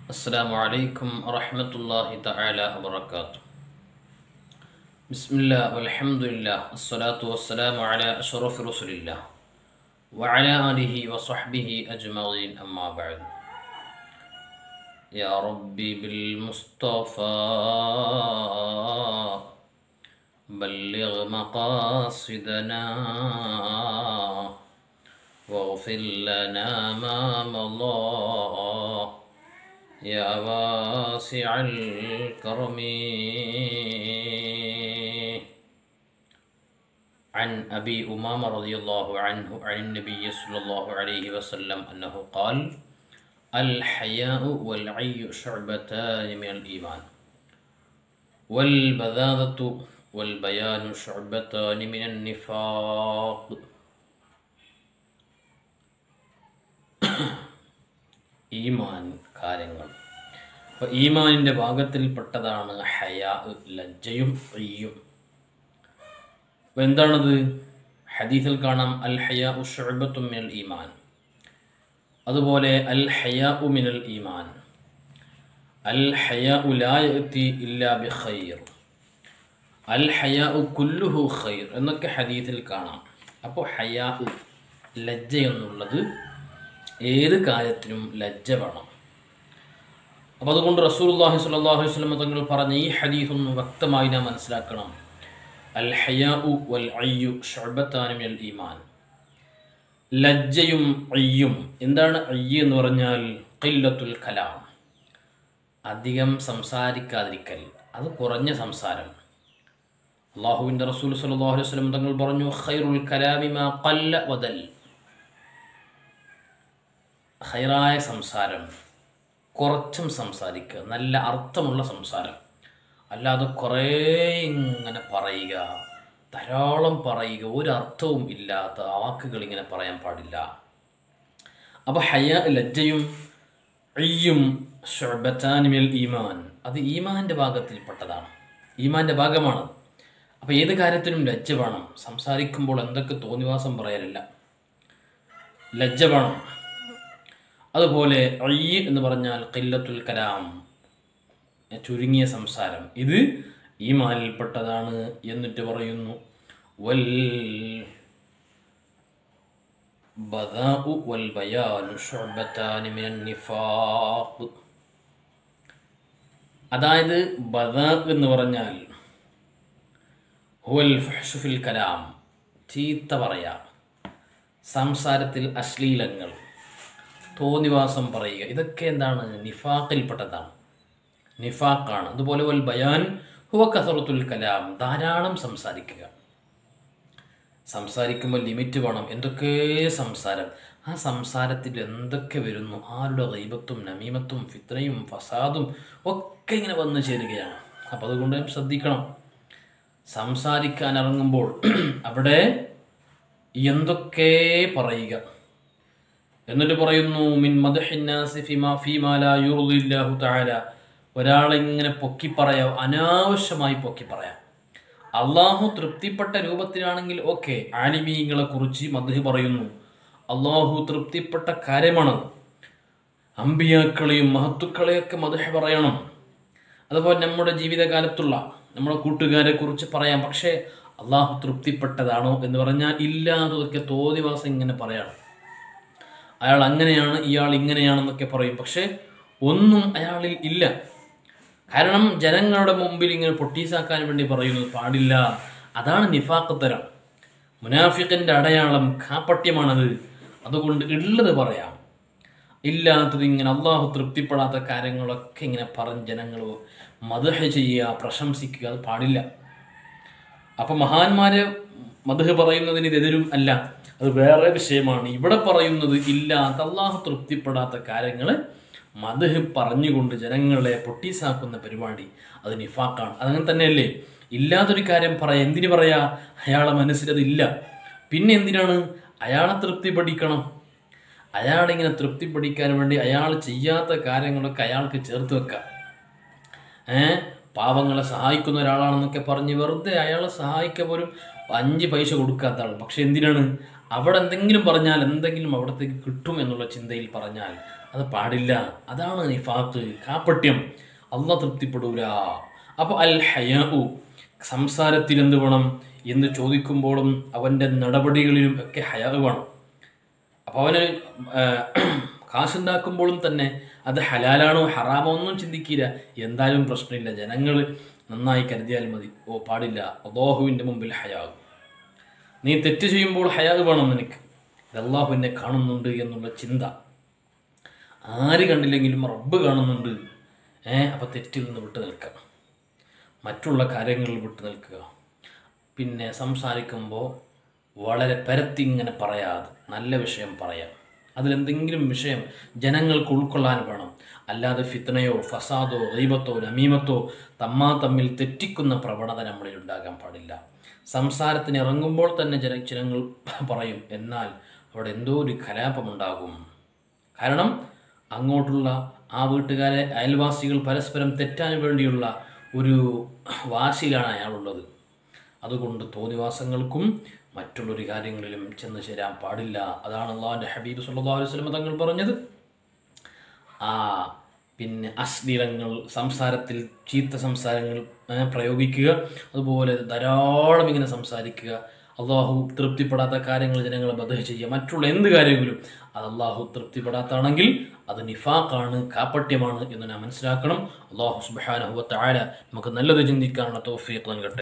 السلام عليكم ورحمة الله تعالى وبركاته بسم الله والحمد لله الصلاة والسلام على أشرف رسل الله وعلى آله وصحبه أجمعين أما بعد يا ربي بالمصطفى بلغ مقاصدنا واغفر لنا ما مضى يا واسع الكرم عن أبي أمامة رضي الله عنه عن النبي صلى الله عليه وسلم أنه قال الحياء والعي شعبتان من الإيمان والبذاذة والبيان شعبتان من النفاق ഈമാൻ കാര്യങ്ങൾ അപ്പോൾ ഈമാനിൻ്റെ ഭാഗത്തിൽപ്പെട്ടതാണ് ഹയാ ലജ്ജയും ഈയും അപ്പോൾ എന്താണത് ഹദീസിൽ കാണാം അൽ ഹയാ ഉഷബത്തും മിനൽ ഈമാൻ അതുപോലെ അൽ ഹയാ മിനൽ ഈമാൻ അൽ ഹയാ ഉലായത്തി ഇല്ലാ ബി ഖൈർ അൽ ഹയാ കുല്ലുഹു ഖൈർ എന്നൊക്കെ ഹദീസിൽ കാണാം അപ്പോൾ ഹയാ ലജ്ജ എന്നുള്ളത് ഏത് കാര്യത്തിനും ലജ്ജ വേണം അപ്പോൾ അതുകൊണ്ട് റസൂൽല്ലാഹി സ്വല്ലല്ലാഹു അലൈഹി വസല്ലം തങ്ങൾ പറഞ്ഞ ഈ ഹദീസ് ഒന്ന് വ്യക്തമായി നാം മനസ്സിലാക്കണം അൽ ഹയാഉ വൽ അയ്യു ഷുഅബത്താനി മിനൽ ഈമാൻ ലജ്ജയും അയ്യും എന്താണ് അയ്യ് എന്ന് പറഞ്ഞാൽ ഖില്ലത്തുൽ കലാം അധികം സംസാരിക്കാതിരിക്കൽ അത് കുറഞ്ഞ സംസാരം അള്ളാഹുവിൻ്റെ റസൂൽ സല്ലല്ലാഹു അലൈഹി വസല്ലം തങ്ങൾ പറഞ്ഞു ഖൈറുൽ കലാമി മാ ഖല്ല വദൽ ഹൈറായ സംസാരം കുറച്ചും സംസാരിക്കുക നല്ല അർത്ഥമുള്ള സംസാരം അല്ലാതെ കുറേ ഇങ്ങനെ പറയുക ധാരാളം പറയുക ഒരു അർത്ഥവും ഇല്ലാത്ത വാക്കുകൾ ഇങ്ങനെ പറയാൻ പാടില്ല അപ്പോൾ ഹയ ലജ്ജയും അയ്യും ഷൊബത്താനിമിൽ ഈമാൻ അത് ഈമാൻ്റെ ഭാഗത്തിൽപ്പെട്ടതാണ് ഈമാൻ്റെ ഭാഗമാണ് അപ്പോൾ ഏത് കാര്യത്തിനും ലജ്ജ വേണം സംസാരിക്കുമ്പോൾ എന്തൊക്കെ തോന്നിവാസം പറയലില്ല ലജ്ജ വേണം അതുപോലെ അയ്യ് എന്ന് പറഞ്ഞാൽ കില്ലത്തുൽ കലാം ചുരുങ്ങിയ സംസാരം ഇത് ഈ മാലിൽപ്പെട്ടതാണ് എന്നിട്ട് പറയുന്നു വൽ ബദാഉ വൽ ബയാനു ശുഅബത്താനി മിനൻ നിഫാഖ് അതായത് ബദാ എന്ന് പറഞ്ഞാൽ ഹുവൽ ഫഹ്ഷു ഫിൽ കലാം ചീത്ത പറയാം സംസാരത്തിൽ അശ്ലീലങ്ങൾ തോന്നിവാസം പറയുക ഇതൊക്കെ എന്താണ് നിഫാഖിൽപ്പെട്ടതാണ് നിഫാഖാണ് അതുപോലെ വൽ ബയാൻ ഹുവ കസറത്തുൽ കലാം ധാരാളം സംസാരിക്കുക സംസാരിക്കുമ്പോൾ ലിമിറ്റ് വേണം എന്തൊക്കെ സംസാരം ആ സംസാരത്തിൽ എന്തൊക്കെ വരുന്നു ആരുടെ ഗൈബത്തും നമീമത്തും ഫിത്രയും ഫസാദും ഒക്കെ ഇങ്ങനെ വന്നു ചേരുകയാണ് അപ്പം അതുകൊണ്ട് ശ്രദ്ധിക്കണം സംസാരിക്കാൻ ഇറങ്ങുമ്പോൾ അവിടെ എന്തൊക്കെ പറയുക എന്നിട്ട് പറയുന്നു മിൻ മദഹിന്നാസി ഫിമാ ഫീമാ ലാ യുർദില്ലാഹു തആല ഒരാളിങ്ങനെ പൊക്കി പറയാം അനാവശ്യമായി പൊക്കി പറയാം അള്ളാഹു തൃപ്തിപ്പെട്ട രൂപത്തിലാണെങ്കിൽ ഓക്കെ ആലിമീങ്ങളെ കുറിച്ച് മദ്ഹ് പറയുന്നു അള്ളാഹു തൃപ്തിപ്പെട്ട കാര്യമാണ് അമ്പിയാക്കളെയും മഹത്തുക്കളെയൊക്കെ മദ്ഹ് പറയണം അതുപോലെ നമ്മുടെ ജീവിതകാലത്തുള്ള നമ്മുടെ കൂട്ടുകാരെ കുറിച്ച് പറയാം പക്ഷേ അള്ളാഹു തൃപ്തിപ്പെട്ടതാണോ എന്ന് പറഞ്ഞാൽ ഇല്ലാത്തതൊക്കെ തോന്നിവാസം ഇങ്ങനെ പറയണം അയാൾ അങ്ങനെയാണ് ഇയാൾ ഇങ്ങനെയാണെന്നൊക്കെ പറയും പക്ഷേ ഒന്നും അയാളിൽ ഇല്ല കാരണം ജനങ്ങളുടെ മുമ്പിൽ ഇങ്ങനെ പൊട്ടീസാക്കാൻ വേണ്ടി പറയുന്നത് പാടില്ല അതാണ് നിഫാഖ് തരം മുനാഫിഖിൻ്റെ അടയാളം കാപ്പട്യമാണത് അതുകൊണ്ട് ഉള്ളത് പറയാം ഇല്ലാത്തത് ഇങ്ങനെ അള്ളാഹു തൃപ്തിപ്പെടാത്ത കാര്യങ്ങളൊക്കെ ഇങ്ങനെ പറഞ്ഞ് ജനങ്ങൾ മദഹ ചെയ്യുക പ്രശംസിക്കുക അത് പാടില്ല അപ്പം മഹാന്മാരെ മദഹ് പറയുന്നതിന് ഇതെതിരും അല്ല അത് വേറെ വിഷയമാണ് ഇവിടെ പറയുന്നത് ഇല്ലാത്ത അള്ളാഹു തൃപ്തിപ്പെടാത്ത കാര്യങ്ങൾ മദഹ് പറഞ്ഞുകൊണ്ട് ജനങ്ങളെ പൊട്ടീസാക്കുന്ന പരിപാടി അത് നിഫാക്കാണ് അതങ്ങനെ തന്നെയല്ലേ ഇല്ലാത്തൊരു കാര്യം പറയാം എന്തിനു പറയാ അയാളെ മനസ്സിലത് ഇല്ല പിന്നെ എന്തിനാണ് അയാളെ തൃപ്തിപ്പെടിക്കണം അയാളിങ്ങനെ തൃപ്തിപ്പെടിക്കാൻ വേണ്ടി അയാൾ ചെയ്യാത്ത കാര്യങ്ങളൊക്കെ അയാൾക്ക് ചേർത്ത് വെക്കാം ഏഹ് പാവങ്ങളെ സഹായിക്കുന്ന ഒരാളാണെന്നൊക്കെ പറഞ്ഞ് വെറുതെ അയാളെ സഹായിക്കാൻ പോലും അഞ്ച് പൈസ കൊടുക്കാത്ത ആൾ പക്ഷെ എന്തിനാണ് അവിടെ എന്തെങ്കിലും പറഞ്ഞാൽ എന്തെങ്കിലും അവിടത്തേക്ക് കിട്ടും എന്നുള്ള ചിന്തയിൽ പറഞ്ഞാൽ അത് പാടില്ല അതാണ് നിഫാത്ത് കാപ്പട്യം അല്ല തൃപ്തിപ്പെടൂല അപ്പോൾ അൽ ഹയാഉ സംസാരത്തിൽ എന്ത് വേണം എന്ന് ചോദിക്കുമ്പോഴും അവൻ്റെ നടപടികളിലും ഒക്കെ ഹയാ വേണം അപ്പോൾ അവന് ആ, കാശുണ്ടാക്കുമ്പോഴും തന്നെ അത് ഹലാലാണോ ഹറാമോ ഒന്നും ചിന്തിക്കില്ല എന്തായാലും പ്രശ്നമില്ല ജനങ്ങൾ നന്നായി കരുതിയാൽ മതി ഓ പാടില്ല അള്ളാഹുവിൻ്റെ മുമ്പിൽ ഹയാകും നീ തെറ്റ് ചെയ്യുമ്പോൾ ഹയാഗ് വേണം നിനക്ക് ഇത് അള്ളാഹു എന്നെ കാണുന്നുണ്ട് എന്നുള്ള ചിന്ത ആര് കണ്ടില്ലെങ്കിലും റബ്ബ് കാണുന്നുണ്ട് ഏ അപ്പം തെറ്റിൽ നിന്ന് വിട്ടു നിൽക്കുക മറ്റുള്ള കാര്യങ്ങളിൽ വിട്ടു നിൽക്കുക പിന്നെ സംസാരിക്കുമ്പോൾ വളരെ പരത്തിങ്ങനെ പറയാതെ നല്ല വിഷയം പറയാം അതിലെന്തെങ്കിലും വിഷയം ജനങ്ങൾക്ക് ഉൾക്കൊള്ളാൻ വേണം അല്ലാതെ ഫിത്തനയോ ഫസാദോ ദൈവത്തോ നമീമത്തോ തമ്മാ തമ്മിൽ തെറ്റിക്കുന്ന പ്രവണത നമ്മളിൽ ഉണ്ടാകാൻ പാടില്ല സംസാരത്തിന് ഇറങ്ങുമ്പോൾ തന്നെ ജന ജനങ്ങൾ പറയും എന്നാൽ അവിടെ എന്തോ ഒരു കലാപമുണ്ടാകും കാരണം അങ്ങോട്ടുള്ള ആ വീട്ടുകാരെ അയൽവാസികൾ പരസ്പരം തെറ്റാൻ വേണ്ടിയുള്ള ഒരു വാശിയിലാണ് അയാളുള്ളത് അതുകൊണ്ട് തോന്നിവാസങ്ങൾക്കും മറ്റുള്ളൊരു കാര്യങ്ങളിലും ചെന്ന് ചേരാൻ പാടില്ല അതാണ് അള്ളാഹുൻ്റെ ഹബീബ് സല്ലല്ലാഹു അലൈഹി വസല്ലം തങ്ങൾ പറഞ്ഞത് ആ പിന്നെ അശ്ലീലങ്ങൾ സംസാരത്തിൽ ചീത്ത സംസാരങ്ങൾ ഏ, പ്രയോഗിക്കുക അതുപോലെ ധാരാളം ഇങ്ങനെ സംസാരിക്കുക അള്ളാഹു തൃപ്തിപ്പെടാത്ത കാര്യങ്ങൾ ജനങ്ങളെ ബദ്ധ ചെയ്യുക മറ്റുള്ള എന്ത് കാര്യങ്ങളും അത് അള്ളാഹു തൃപ്തിപ്പെടാത്താണെങ്കിൽ അത് നിഫാഖാണ് കാപ്പട്യമാണ് എന്ന് നാം മനസ്സിലാക്കണം അള്ളാഹു സുബ്ഹാനഹു വ തആല നമുക്ക് നല്ലത് ചിന്തിക്കാനുള്ള തൗഫീഖ് നൽകട്ടെ